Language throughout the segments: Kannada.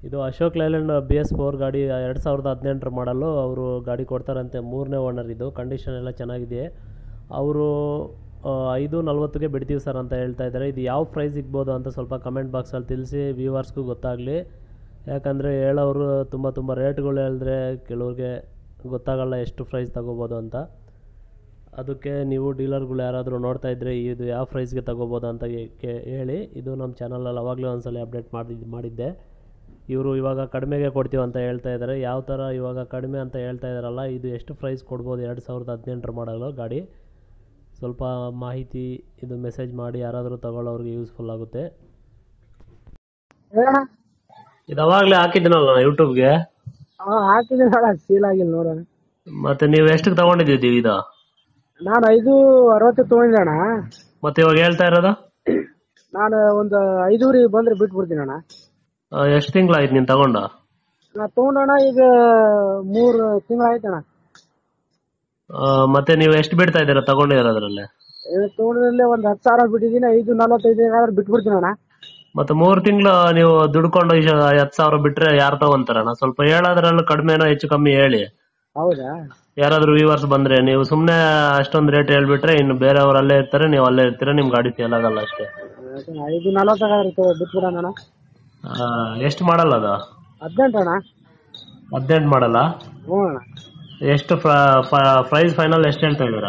ಇದು Ashok Leyland B S four ಗಾಡಿ ಎರಡು ಸಾವಿರದ ಹದಿನೆಂಟರ ಮಾಡಲು ಅವರು ಗಾಡಿ ಕೊಡ್ತಾರಂತೆ ಮೂರನೇ ಓನರ್ ಇದು ಕಂಡೀಷನ್ ಎಲ್ಲ ಚೆನ್ನಾಗಿದೆ ಅವರು ಐದು ನಲ್ವತ್ತಿಗೆ ಬಿಡ್ತೀವಿ ಸರ್ ಅಂತ ಹೇಳ್ತಾ ಇದ್ದಾರೆ ಇದು ಯಾವ ಪ್ರೈಸ್ ಸಿಗ್ಬೋದು ಅಂತ ಸ್ವಲ್ಪ ಕಮೆಂಟ್ ಬಾಕ್ಸಲ್ಲಿ ತಿಳಿಸಿ ವ್ಯೂವರ್ಸ್ಗೂ ಗೊತ್ತಾಗಲಿ ಯಾಕಂದರೆ ಹೇಳೋರು ತುಂಬ ತುಂಬ ರೇಟ್ಗಳು ಹೇಳಿದ್ರೆ ಕೆಲವ್ರಿಗೆ ಗೊತ್ತಾಗಲ್ಲ ಎಷ್ಟು ಪ್ರೈಸ್ ತಗೋಬೋದು ಅಂತ ಅದಕ್ಕೆ ನೀವು ಡೀಲರ್ಗಳು ಯಾರಾದರೂ ನೋಡ್ತಾ ಇದ್ದರೆ ಇದು ಯಾವ ಪ್ರೈಸ್ಗೆ ತಗೋಬೋದು ಅಂತ ಹೇ- ಕೇ- ಹೇಳಿ ಇದು ನಮ್ಮ ಚಾನಲಲ್ಲಿ ಅವಾಗಲೇ ಒಂದ್ಸಲ ಅಪ್ಡೇಟ್ ಮಾಡಿ ಮಾಡಿದ್ದೆ ಇವರು ಇವಾಗ ಕಡಿಮೆಗೆ ಕೊಡ್ತೀವಿ ಅಂತ ಹೇಳ್ತಾ ಇದ್ದಾರೆ ಯಾವ ಥರ ಇವಾಗ ಕಡಿಮೆ ಅಂತ ಹೇಳ್ತಾ ಇದ್ದಾರಲ್ಲ ಇದು ಎಷ್ಟು ಪ್ರೈಸ್ ಕೊಡ್ಬೋದು ಎರಡು ಸಾವಿರದ ಹದಿನೆಂಟರ ಮಾಡಲು ಗಾಡಿ ಸ್ವಲ್ಪ ಮಾಹಿತಿ ಇದು ಮೆಸೇಜ್ ಮಾಡಿ ಯಾರಾದರೂ ತಗೊಳ್ಳೋರಿಗೆ ಯೂಸ್ಫುಲ್ ಆಗುತ್ತೆ ಹೇಳಣ್ಣ ಇದು ಅವಾಗಲೇ ಹಾಕಿದ್ದೀನಲ್ಲ ಯೂಟ್ಯೂಬ್ಗೆ ಹಾಂ ಹಾಕಿದ್ದೀನಿ ಅಣ್ಣ ಸೀಲ್ ಆಗಿಲ್ಲ ನೋಡೋಣ ಮತ್ತೆ ನೀವು ಎಷ್ಟಕ್ಕೆ ತಗೊಂಡಿದ್ದೀವಿ ಇದು ನಾನು ಐದು ಅರವತ್ತು ತೊಗೊಂಡಿದ್ದೆ ಅಣ್ಣ ಮತ್ತೆ ಇವಾಗ ಹೇಳ್ತಾ ಇರೋದು ನಾನು ಒಂದು ಐದೂರಿಗೆ ಬಂದ್ರೆ ಬಿಟ್ಬಿಡ್ತೀನಿ ಅಣ್ಣ ಎಷ್ಟು ತಿಂಗಳಾಯ್ತು ನೀನು ತಗೊಂಡು ನಾ ತೊಗೊಂಡಣ್ಣ ಈಗ ಮೂರು ತಿಂಗಳಾಯ್ತು ಅಣ್ಣ ಆ, ಮತ್ತೆ ನೀವು ಎಷ್ಟು ಬಿಡ್ತಾ ಇದ್ದೀರಾ ತಗೊಂಡಿರೋದ್ರಲ್ಲಿ ತೊಗೊಂಡ್ರಲ್ಲಿ ಒಂದು ಹತ್ತು ಸಾವಿರ ಬಿಟ್ಟಿದ್ದೀನಿ ಐದು ನಲವತ್ತೈದು ಏನಾದ್ರು ಬಿಟ್ಬಿಡ್ತೀನಿ ಅಣ್ಣ ಮತ್ತೆ ಮೂರು ತಿಂಗಳು ನೀವು ದುಡ್ಕೊಂಡು ಇಶ- ಹತ್ತು ಸಾವಿರ ಬಿಟ್ರೆ ಯಾರು ತಗೊಂತಾರಣ್ಣ ಸ್ವಲ್ಪ ಹೇಳೋದ್ರಲ್ಲೂ ಕಡಿಮೆನೋ ಹೆಚ್ಚು ಕಮ್ಮಿ ಹೇಳಿ ಹೌದಾ ಯಾರಾದ್ರೂ ವ್ಯೂವರ್ಸ್ ಬಂದ್ರೆ ನೀವು ಸುಮ್ನೆ ಅಷ್ಟೊಂದು ರೇಟ್ ಹೇಳ್ಬಿಟ್ರೆ ಇನ್ನು ಬೇರೆಯವ್ರು ಅಲ್ಲೇ ಇರ್ತಾರೆ ನೀವು ಅಲ್ಲೇ ಇರ್ತೀರ ನಿಮ್ ಗಾಡಿ ಸೇಲ್ ಆಗಲ್ಲ ಅಷ್ಟೇ ಐದು ನಲವತ್ತಾಗಾದ್ರೆ ತಗೋ ಬಿಟ್ಬಿಡೋಣ ಅಣ್ಣ ಎಷ್ಟು ಮಾಡಲ್ಲ ಅದು ಹದಿನೆಂಟು ಅಣ್ಣ ಹದಿನೆಂಟು ಮಾಡಲ್ಲ ಹ್ಞೂ ಅಣ್ಣ ಎಷ್ಟು ಪ್ರೈಸ್ ಫೈನಲ್ ಎಷ್ಟು ಹೇಳ್ತಾ ಇದ್ದೀರಾ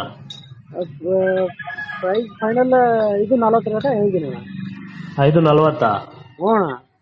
ಪ್ರೈಸ್ ಫೈನಲ್ ಇದು ನಲವತ್ತು ರೇಟ ಹೇಳಿದ್ದೀನಿ ಅಣ್ಣ ಐದು ನಲ್ವತ್ತಾ ಹ್ಞೂ ಅಣ್ಣ